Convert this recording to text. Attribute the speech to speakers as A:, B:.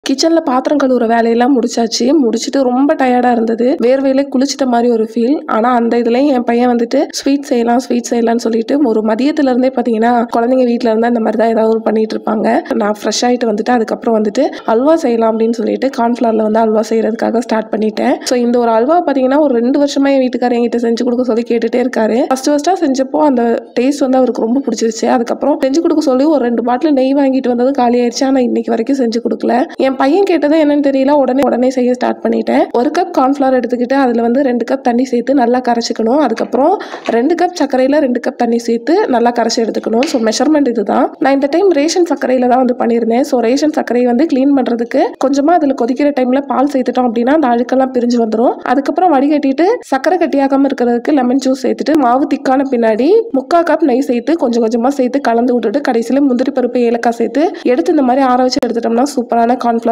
A: கிச்சனில் பாத்திரம் கழுவுற வேலையெல்லாம் முடிச்சாச்சு முடிச்சுட்டு ரொம்ப டயர்டாக இருந்தது வேர்வையிலே குளிச்சிட்ட மாதிரி ஒரு ஃபீல் ஆனால் அந்த இதுலேயும் என் பையன் வந்துட்டு ஸ்வீட் செய்யலாம் ஸ்வீட் செய்யலாம்னு சொல்லிட்டு ஒரு மதியத்துல இருந்தே பார்த்தீங்கன்னா குழந்தைங்க வீட்டில் இருந்தால் இந்த மாதிரி தான் ஏதாவது ஒரு பண்ணிட்டு இருப்பாங்க நான் ஃப்ரெஷ் ஆகிட்டு வந்துட்டு அதுக்கப்புறம் வந்துட்டு அல்வா செய்யலாம் அப்படின்னு சொல்லிட்டு கார்ன்ஃப்ளவரில் வந்து அல்வா செய்யறதுக்காக ஸ்டார்ட் பண்ணிட்டேன் ஸோ இந்த ஒரு அல்வா பார்த்தீங்கன்னா ஒரு ரெண்டு வருஷமா என் வீட்டுக்காரர் என்கிட்ட செஞ்சு கொடுக்க சொல்லி கேட்டுட்டே இருக்காரு ஃபர்ஸ்ட் ஃபர்ஸ்ட்டாக செஞ்சப்போ அந்த டேஸ்ட் வந்து அவருக்கு ரொம்ப பிடிச்சிருச்சு அதுக்கப்புறம் செஞ்சு கொடுக்க சொல்லி ஒரு ரெண்டு பாட்டில் நெய் வாங்கிட்டு வந்தது காலி ஆயிடுச்சு ஆனால் இன்னைக்கு வரைக்கும் செஞ்சு கொடுக்கல என் பையன் கேட்டது என்னன்னு தெரியல உடனே உடனே செய்ய ஸ்டார்ட் பண்ணிட்டேன் ஒரு கப் கார்ன்ஃப்ளவர் எடுத்துக்கிட்டு அதில் வந்து ரெண்டு கப் தண்ணி சேர்த்து நல்லா கரைச்சிக்கணும் அதுக்கப்புறம் ரெண்டு கப் சர்க்கரையில் ரெண்டு கப் தண்ணி சேர்த்து நல்லா கரைச்சி எடுத்துக்கணும் ஸோ மெஷர்மெண்ட் இதுதான் நான் இந்த டைம் ரேஷன் சர்க்கரையில் தான் வந்து பண்ணியிருந்தேன் ஸோ ரேஷன் சர்க்கரையை வந்து க்ளீன் பண்ணுறதுக்கு கொஞ்சமாக அதில் கொதிக்கிற டைமில் பால் சேர்த்துட்டோம் அப்படின்னா அந்த அழுக்கெல்லாம் பிரிஞ்சு வந்துடும் அதுக்கப்புறம் வடிகட்டிட்டு சர்க்கரை கட்டியாகாமல் இருக்கிறதுக்கு லெமன் ஜூஸ் சேர்த்துட்டு மாவு திக்கான பின்னாடி முக்கால் கப் நெய் சேர்த்து கொஞ்சம் கொஞ்சமாக சேர்த்து கலந்து விட்டுட்டு கடைசியில் முந்திரி பருப்பு ஏலக்காய் சேர்த்து எடுத்து இந்த மாதிரி ஆற வச்சு எடுத்துட்டோம்னா சூப்பரான கார்ன்ஃப்ளவர்